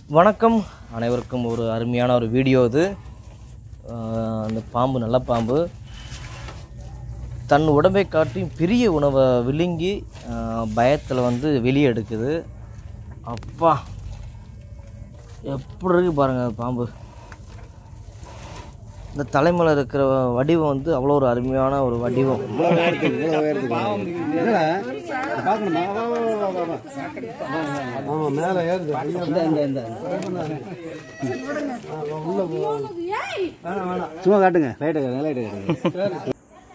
வணக்கம் அனைவருக்கும் ஒரு அருமையான ஒரு வீடியோ இது ஆஹ் அந்த பாம்பு நல்ல பாம்பு தன் உடம்பை காட்டியும் பெரிய உணவை விழுங்கி பயத்தில் வந்து வெளியே எடுக்குது அப்பா எப்படி இருக்கு பாருங்க அந்த பாம்பு இந்த தலைமையில் இருக்கிற வடிவம் வந்து அவ்வளோ ஒரு அருமையான ஒரு வடிவம் ஆமா மேல ஏறுது சும்மா காட்டுங்க லைட்டு லைட்டு காட்டுங்க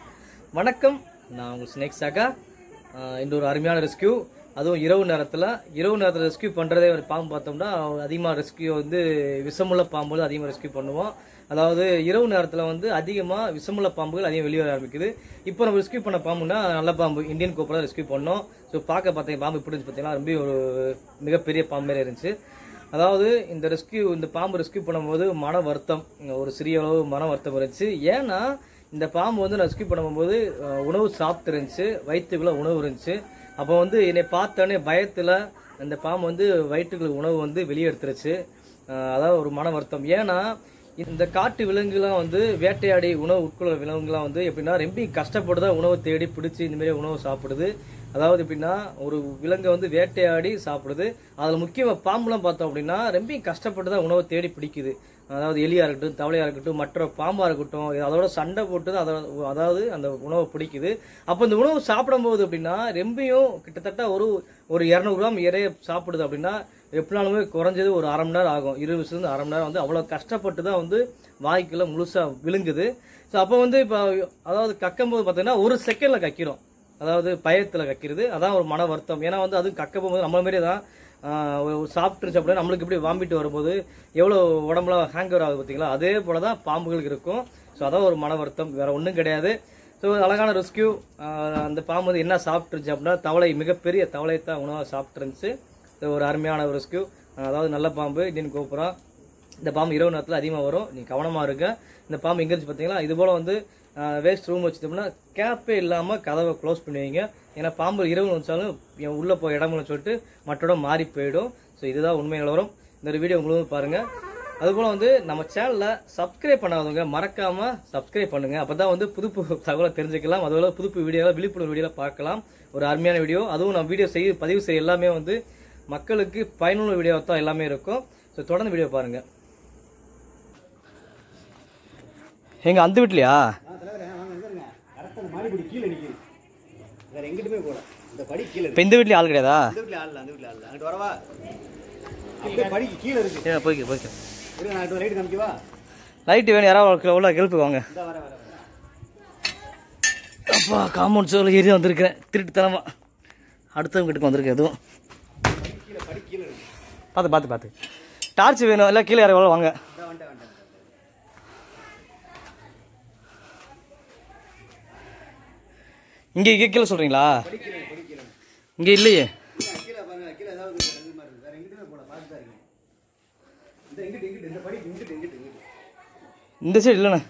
வணக்கம் நான் உங்கள் ஸ்னேக் சாக்கா ஆஹ் இந்த ஒரு அருமையான ரெஸ்கியூ அதுவும் இரவு நேரத்தில் இரவு நேரத்தில் ரெஸ்கியூ பண்ணுறதே ஒரு பாம்பு பார்த்தோம்னா அதிகமாக ரெஸ்கியூ வந்து விஷமுள்ள பாம்புகள் அதிகமாக ரெஸ்கியூ பண்ணுவோம் அதாவது இரவு நேரத்தில் வந்து அதிகமாக விஷமுள்ள பாம்புகள் அதிகம் வெளியே வர ஆரம்பிக்குது இப்போ நம்ம ரெஸ்கியூ பண்ண பாம்புனா நல்ல பாம்பு இந்தியன் கோப்பரை ரெஸ்கியூ பண்ணோம் ஸோ பார்க்க பார்த்தீங்க பாம்பு இப்படி இருந்துச்சு பார்த்தீங்கன்னா ரொம்ப ஒரு மிகப்பெரிய பாம்பு மாதிரி இருந்துச்சு அதாவது இந்த ரெஸ்கியூ இந்த பாம்பு ரெஸ்கியூ பண்ணும்போது மன வருத்தம் ஒரு சிறிய அளவு மன வருத்தம் இருந்துச்சு ஏன்னா இந்த பாம்பு வந்து நான் ரெஸ்கியூ பண்ணும்போது அஹ், உணவு சாப்பிட்டு இருந்துச்சு வயிற்றுக்குள்ள உணவு இருந்துச்சு அப்போ வந்து என்னை பார்த்தோன்னே பயத்தில் அந்த பாம்பு வந்து வயிற்றுக்குள்ள உணவு வந்து வெளியே எடுத்துருச்சு அஹ், அதாவது ஒரு மன வருத்தம் ஏன்னா இந்த காட்டு விலங்குலாம் வந்து வேட்டையாடி உணவு உட்கொள்ள விலங்குலாம் வந்து எப்படின்னா ரொம்ப கஷ்டப்பட்டு தான் உணவை தேடி பிடிச்சி இந்த மாதிரி உணவு சாப்பிடுது அதாவது எப்படின்னா ஒரு விலங்கை வந்து வேட்டையாடி சாப்பிடுது அதில் முக்கியமாக பாம்புலாம் பார்த்தோம் அப்படின்னா ரொம்ப கஷ்டப்பட்டு தான் உணவை தேடி பிடிக்குது அதாவது எலியா இருக்கட்டும் தவளையா இருக்கட்டும் மற்ற பாம்பா இருக்கட்டும் இது அதோட சண்டை போட்டு தான் அதோட அதாவது அந்த உணவை பிடிக்குது அப்போ இந்த உணவு சாப்பிடும்போது அப்படின்னா ரெம்பையும் கிட்டத்தட்ட ஒரு ஒரு இரநூறு கிராம் இறைய சாப்பிடுது அப்படின்னா எப்படினாலுமே குறைஞ்சது ஒரு அரை மணி நேரம் ஆகும் இருபது நிமிஷத்துலேருந்து அரை மணி நேரம் வந்து அவ்வளோ கஷ்டப்பட்டு தான் வந்து வாய்க்குள்ள முழுசா விழுங்குது ஸோ அப்போ வந்து இப்போ அதாவது கக்கும்போது பார்த்தீங்கன்னா ஒரு செகண்டில் கக்கிறோம் அதாவது பயத்தில் கக்கிறது அதான் ஒரு மன வருத்தம் ஏன்னா வந்து அது கக்க போகும்போது நம்மள மாதிரியே தான் ஆஹ், ஒரு சாப்பிட்டுருச்சு அப்படின்னா நம்மளுக்கு இப்படி வாமிட்டு வரும்போது எவ்வளோ உடம்புல ஹேங்கர் ஆகுது பார்த்தீங்களா அதே போல தான் பாம்புகளுக்கு இருக்கும் ஸோ அதான் ஒரு மன வருத்தம் வேற ஒன்றும் கிடையாது ஸோ அழகான ரெஸ்கியூ அந்த பாம்பு வந்து என்ன சாப்பிட்டுருச்சு அப்படின்னா தவளை மிகப்பெரிய தவளை தான் உணவாக சாப்பிட்டுருந்துச்சு இது ஒரு அருமையான ஒரு ரெஸ்கியூ அதாவது நல்ல பாம்பு இந்தியன் கோபுரம் இந்த பாம்பு இரவு நேரத்தில் அதிகமாக வரும் நீ கவனமாக இருங்க இந்த பாம்பு எங்கே இருந்துச்சு பார்த்தீங்களா இது போல் வந்து வேஸ்ட் ரூம் வச்சுட்டோம்னா கேப்பே இல்லாமல் கதவை க்ளோஸ் பண்ணுவீங்க ஏன்னா பாம்பு இரவு வச்சாலும் என் உள்ளே போய் இடம்னு சொல்லிட்டு மற்றோட மாறி போயிடும் ஸோ இதுதான் உண்மை நிலவரம் இந்த ஒரு வீடியோ உங்களுக்கு பாருங்கள் அதுபோல் வந்து நம்ம சேனலில் சப்ஸ்கிரைப் பண்ணாதவங்க மறக்காமல் சப்ஸ்கிரைப் பண்ணுங்க அப்போ தான் வந்து புது புது தகவலை தெரிஞ்சுக்கலாம் அதுபோல் புது புது வீடியோவில் விழிப்புணர்வு வீடியோவில் பார்க்கலாம் ஒரு அருமையான வீடியோ அதுவும் நம்ம வீடியோ செய்ய பதிவு செய்ய எல்லாமே வந்து மக்களுக்கு பயனுள்ள வீடியோ தான் எல்லாமே இருக்கும் ஸோ தொடர்ந்து வீடியோ பாருங்கள் எங்க அந்த வீட்லையா கரெக்டாக அந்த மாடிப்படி கீழே நிற்கிது வேற எங்கிட்டுமே போல இந்த படி கீழே இருக்கு இப்போ இந்த வீட்லயும் ஆள் கிடையாதா அந்த வீட்டில் ஆள் அந்த வீட்டில் ஆள் அங்கிட்டு வரவா அப்படியே படிக்கு கீழே இருக்கு ஏன் போய்க்க போய்க்க இரு நான் லைட் காமிக்கவா லைட்டு வேணும் யாராவது உள்ள கெழுப்பு வாங்க இந்த வர வர வர அப்பா காம்பவுண்ட் சோல ஏறி வந்திருக்கிறேன் திருட்டுத்தனமா அடுத்தவங்க கிட்ட வந்திருக்கேன் எதுவும் கீழே படி கீழே இருக்கு பார்த்து பார்த்து பார்த்து டார்ச் வேணும் இல்லை கீழே யாரும் வாங்க இந்த வந்துட்டேன் வந்துட்டேன் இங்கே இங்கே கீழே சொல்கிறீங்களா படி கீழே படி கீழே இங்கே இல்லையே கீழே கீழே பாருங்க கீழே ஏதாவது ஒரு ரெண்டு மாதிரி இருக்கு வேற எங்கிட்டுமே போல பார்த்து தான் இருக்கேன் இந்த எங்கிட்டு எங்கிட்டு இந்த படி இங்கிட்டு எங்கிட்டு எங்கிட்டு இந்த சைடு இல்லைண்ணே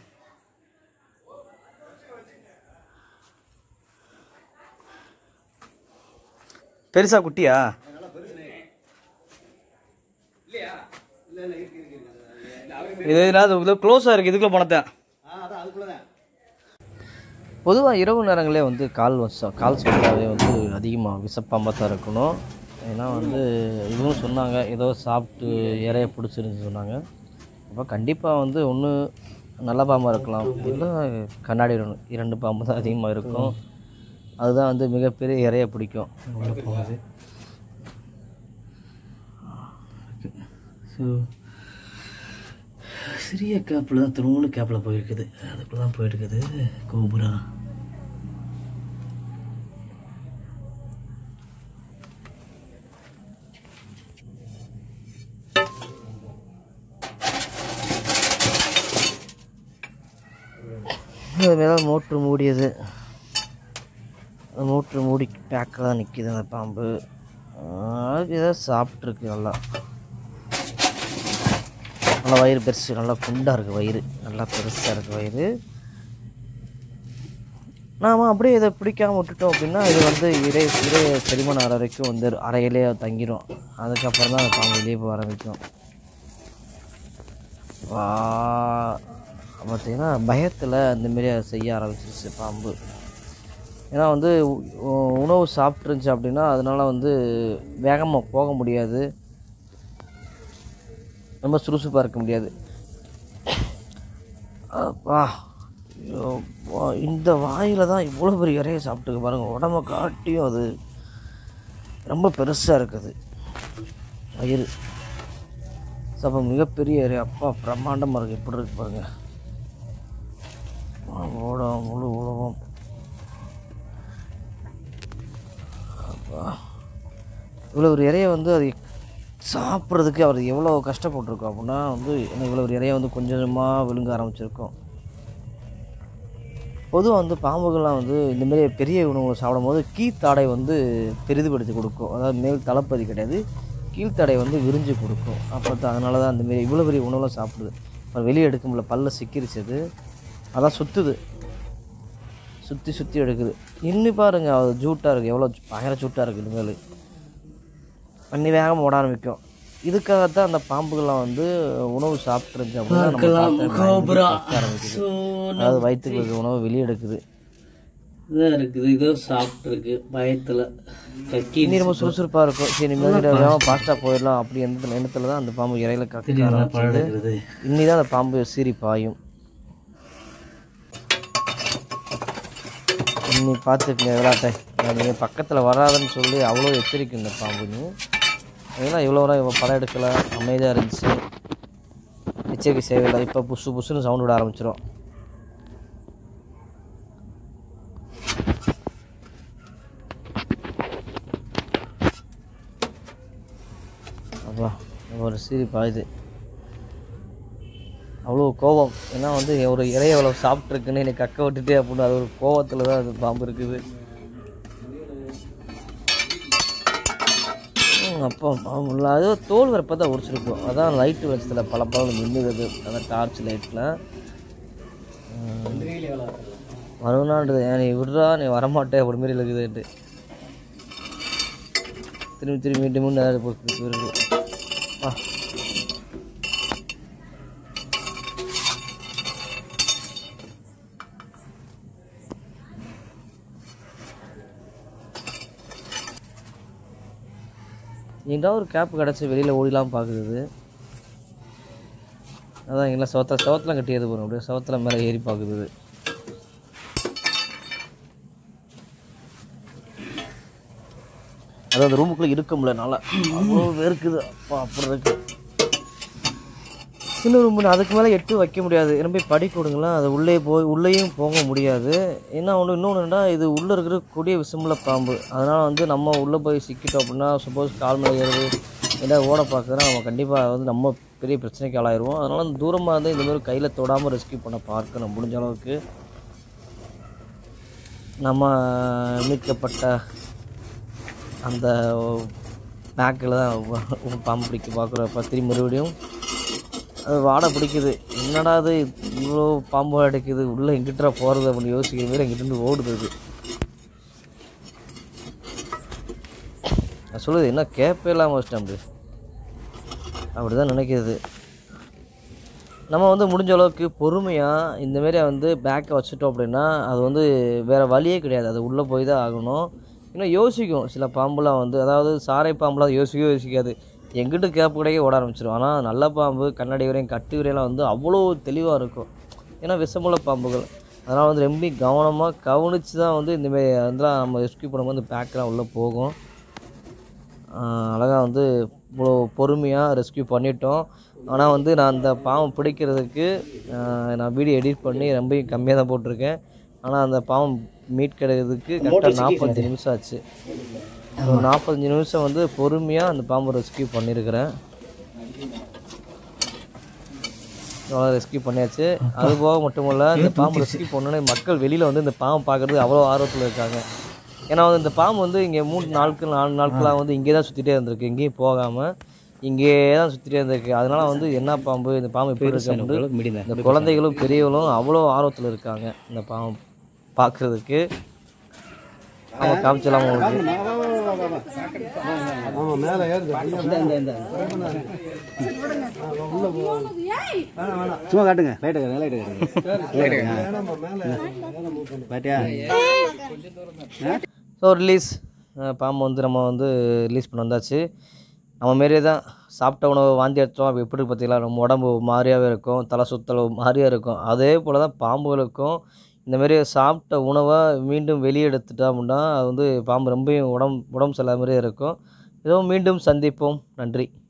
பெருசா குட்டியா நல்லா பெருசுனே இல்லையா இல்லை இல்லை இருக்கு இருக்கு இருக்கு இல்லை அவரு இது என்ன க்ளோஸாக இருக்குது இதுக்குள்ளே போனதான் ஆ அதான் அதுக்குள்ளே தான் பொதுவாக இரவு நேரங்களே வந்து கால் வசம் கால் சுட்டாவே வந்து அதிகமாக விசப்பாம்பாக தான் இருக்கணும் ஏன்னா வந்து இதுவும் சொன்னாங்க ஏதோ சாப்பிட்டு இறைய பிடிச்சிருந்து சொன்னாங்க அப்போ கண்டிப்பாக வந்து ஒன்று நல்ல பாம்பாக இருக்கலாம் இல்லை கண்ணாடி இரண்டு- இரண்டு பாம்பு தான் அதிகமாக இருக்கும் அதுதான் வந்து மிகப்பெரிய இறைய பிடிக்கும் உள்ள போகுது ஸோ சிறிய கேப்பில் தான் திருமூணு கேப்பில் போயிருக்குது அதுக்குள்ள தான் போயிருக்குது கோபுரா அது மேலே மோட்ரு மூடியது மோட்ரு மூடி பேக்கில் தான் நிற்கிது அந்த பாம்பு அதுக்கு ஏதாவது சாப்பிட்ருக்கு நல்லா நல்லா வயிறு பெருசு நல்லா குண்டாக இருக்குது வயிறு நல்லா பெருசாக இருக்குது வயிறு நாம் அப்படியே இதை பிடிக்காம விட்டுட்டோம் அப்படின்னா இது வந்து இறை இறை செரிமானம் ஆகிற வரைக்கும் வந்து அறையிலே தங்கிடும் அதுக்கப்புறம் தான் அந்த பாம்பு வெளியே போக ஆரம்பிக்கும் வா பார்த்தீங்கன்னா பயத்தில் அந்தமாரி அதை செய்ய ஆரம்பிச்சிருச்சு பாம்பு ஏன்னா வந்து உ- உணவு சாப்பிட்ருந்துச்சு அப்படின்னா அதனால வந்து வேகமாக போக முடியாது ரொம்ப சுறுசுறுப்பாக இருக்க முடியாது அப்பா ஐயோ, அப்பா, இந்த வாயில் தான் இவ்வளோ பெரிய இறைய சாப்பிட்டுக்க பாருங்கள் உடம்ப காட்டியும் அது ரொம்ப பெருசாக இருக்குது வயிறு ஸோ அப்போ மிகப்பெரிய இறை அப்பா பிரம்மாண்டமாக இருக்குது எப்படி இருக்கு பாருங்க ஓடம் முழு உலகம் அப்பா இவ்வளோ ஒரு இறையை வந்து அது சாப்பிட்றதுக்கு அவர் எவ்வளோ கஷ்டப்பட்டிருக்கோம் அப்படின்னா வந்து என்ன இவ்வளோ ஒரு இறையை வந்து கொஞ்சம் கொஞ்சமாக விழுங்க ஆரம்பிச்சிருக்கோம் பொதுவாக வந்து பாம்புகள்லாம் வந்து இந்தமாரி பெரிய உணவுகளை சாப்பிடும்போது கீழ்த்தாடை வந்து பெரிதுபடுத்தி கொடுக்கும் அதாவது மேல் தலைப்பதி கிடையாது கீழ்த்தாடை வந்து விரிஞ்சு கொடுக்கும் அப்போ தான் அதனால தான் அந்தமாரி இவ்வளோ பெரிய உணவுலாம் சாப்பிடுது அப்புறம் வெளியே எடுக்க முடியல பல்ல சிக்கிருச்சது அதான் சுற்றுது சுற்றி சுற்றி எடுக்குது இன்னி பாருங்க அது ஜூட்டாக இருக்குது எவ்வளோ பயங்கர ஜூட்டாக இருக்குது இனிமேல் பண்ணி வேகமாக ஓட ஆரம்பிக்கும் இதுக்காகத்தான் அந்த பாம்புகள்லாம் வந்து உணவு சாப்பிட்டுருந்துச்சு அப்படின்னா நம்ம பார்த்து பயந்து கத்த ஆரம்பிக்குது அதாவது வயிற்றுக்கு இருக்க உணவு வெளியே எடுக்குது இதாக இருக்குது இதோ சாப்பிட்ருக்கு பயத்தில் கக்கி இனி ரொம்ப சுறுசுறுப்பாக இருக்கும் சரி இனிமேல் வேகமாக ஃபாஸ்ட்டாக போயிடலாம் அப்படி எந்த எண்ணத்தில் தான் அந்த பாம்பு இறையில கக்க ஆரம்பிச்சது இருக்குது இன்னி தான் அந்த பாம்பு சீறி பாயும் இன்னி பார்த்துக்கங்க விளையாட்டை நீங்கள் பக்கத்தில் வராதுன்னு சொல்லி அவ்வளோ எச்சரிக்கை இந்த பாம்பு நீ அதெல்லாம் இவ்வளோ வர இவ்வளோ படம் எடுக்கல அமைதியாக இருந்துச்சு எச்சரிக்கை செய்யலை இப்போ புசு புசுன்னு சவுண்ட் விட ஆரம்பிச்சிடும் அப்பா ஒரு சீரி பாயுது அவ்வளோ கோபம் ஏன்னா வந்து ஒரு இறைய எவ்வளோ சாப்பிட்ருக்குன்னு என்னை கக்க விட்டுட்டே அப்படின்னு அது ஒரு கோவத்தில் தான் அது பாம்பு இருக்குது ம், அப்பா பாம்பு இல்லை அது தோல் வரப்போ தான் உரிச்சிருக்கும் அதான் லைட்டு வெளிச்சத்தில் பல பழம் மின்னுகிறது அந்த டார்ச் லைட்டில் வருவனான்றது நீ விட்றா நீ வரமாட்டே அப்படி மாரி இருக்குதுன்ட்டு திரும்பி திரும்பி மீண்டும் மீண்டும் ஏதாவது போட்டு இருக்கு ஆ எங்கேயாவது ஒரு கேப் கிடச்சி வெளியில் ஓடிலாம் பார்க்குது இது. அதான் எங்கெல்லாம் சவத்தில் சவத்தில் கட்டியது போகிறோம் அப்படியே சவத்தில் மேலே ஏறி பார்க்குது இது. அதாவது ரூமுக்குள்ளே இருக்க முடியல நல்லா அவ்வளோ வேர்க்குது அப்பா அப்படி இருக்கு சின்ன ரூம் அதுக்கு மேலே எட்டு வைக்க முடியாது என்ன போய் படி கொடுங்களேன் அது உள்ளே போய் உள்ளேயும் போக முடியாது என்ன ஒன்று இன்னொன்றுடா இது உள்ளே இருக்கிற கொடிய விஷமுள்ள பாம்பு அதனால் வந்து நம்ம உள்ளே போய் சிக்கிட்டோம் அப்படின்னா சப்போஸ் கால் மேலே ஏறுது ஏதாவது ஓட பார்க்குறா நம்ம கண்டிப்பாக வந்து நம்ம பெரிய பிரச்சனைக்கு ஆளாயிருவோம் அதனால் தூரமாக இருந்து இந்த மாதிரி கையில் தொடாமல் ரெஸ்க்யூ பண்ண பார்க்கணும் முடிஞ்ச அளவுக்கு நம்ம மீட்கப்பட்ட அந்த பேக்கில் தான் பாம்பு பிடிக்க பார்க்குறப்ப திரும்பி மறுபடியும் அது வாடை பிடிக்குது என்னடா அது இவ்வளோ பாம்பு அடிக்குது உள்ளே எங்கிட்டா போகிறது அப்படின்னு யோசிக்கிற மாதிரி எங்கிட்ட ஓடுது அது நான் சொல்லுது என்ன கேப்பே இல்லாமல் வச்சிட்டேன் அப்படி அப்படி தான் நினைக்கிறது நம்ம வந்து முடிஞ்ச அளவுக்கு பொறுமையாக இந்தமாரி வந்து பேக்கை வச்சுட்டோம் அப்படின்னா அது வந்து வேறு வழியே கிடையாது அது உள்ளே போய் தான் ஆகணும் இன்னும் யோசிக்கும் சில பாம்புலாம் வந்து அதாவது சாரை பாம்புலாம் யோசிக்கவே யோசிக்காது எங்கிட்ட கேப்பு கிடைக்க ஓட ஆரம்பிச்சிடும் ஆனால் நல்ல பாம்பு கண்ணாடி வரையும் கட்டு வரையெல்லாம் வந்து அவ்வளோ தெளிவாக இருக்கும் ஏன்னா விஷமுள்ள பாம்புகள் அதனால் வந்து ரொம்ப கவனமாக கவனித்து தான் வந்து இந்தமாரி அதெல்லாம் நம்ம ரெஸ்க்யூ பண்ணும்போது இந்த பேக்கெலாம் உள்ளே போகும் அழகாக வந்து இவ்வளோ பொறுமையாக ரெஸ்க்யூ பண்ணிட்டோம் ஆனால் வந்து நான் அந்த பாவம் பிடிக்கிறதுக்கு ஆஹ், நான் வீடியோ எடிட் பண்ணி ரொம்ப கம்மியாக தான் போட்டிருக்கேன் ஆனால் அந்த பாவம் மீட் கிடைக்கிறதுக்கு கரெக்டாக நாற்பத்தஞ்சு நிமிஷம் ஆச்சு ஒரு நாற்பத்தஞ்சு நிமிஷம் வந்து பொறுமையாக அந்த பாம்பை ரெஸ்க்யூ பண்ணியிருக்கிறேன் ரெஸ்க்யூ பண்ணியாச்சு அது போக மட்டுமல்ல இந்த பாம்பு ரெஸ்க்யூ பண்ணோன்னே மக்கள் வெளியில் வந்து இந்த பாம்பு பார்க்குறதுக்கு அவ்வளோ ஆர்வத்தில் இருக்காங்க ஏன்னா வந்து இந்த பாம்பு வந்து இங்கே மூணு நாட்கள் நாலு நாட்களாக வந்து இங்கே தான் சுற்றிட்டே இருந்திருக்கு எங்கேயும் போகாமல் இங்கே தான் சுற்றிட்டே இருந்திருக்கு அதனால வந்து என்ன பாம்பு இந்த பாம்பு எப்படி இருக்கு அப்படின்னு மீடியம் இந்த குழந்தைகளும் பெரியவங்களும் அவ்வளோ ஆர்வத்தில் இருக்காங்க இந்த பாம்பு பார்க்குறதுக்கு அவங்க காமிச்சலாம் உங்களுக்கு ஆமா மேல ஏறுது இந்த இந்த இந்த உள்ள போ சும்மா காட்டுங்க லைட்டை லைட்டை பாட்டியா ஸோ ரிலீஸ் பாம்பு வந்து நம்ம வந்து ரிலீஸ் பண்ண வந்தாச்சு நம்ம மாரியே தான் சாப்பிட்ட உணவு வாந்தி எடுத்தோம் அப்போ எப்படி இருக்கு பார்த்தீங்களா நம்ம உடம்பு மாதிரியாகவே இருக்கும் தலை சுத்தல் மாதிரியாக இருக்கும் அதே போல் தான் பாம்புகளுக்கும் இந்த மாதிரி சாப்பிட்ட உணவை மீண்டும் வெளியே எடுத்துட்டோம் அப்படின்னா அது வந்து பாம்பு ரொம்பவும் உடம்பு உடம்பு சரியில்லாத மாதிரியே இருக்கும் இதோ மீண்டும் சந்திப்போம் நன்றி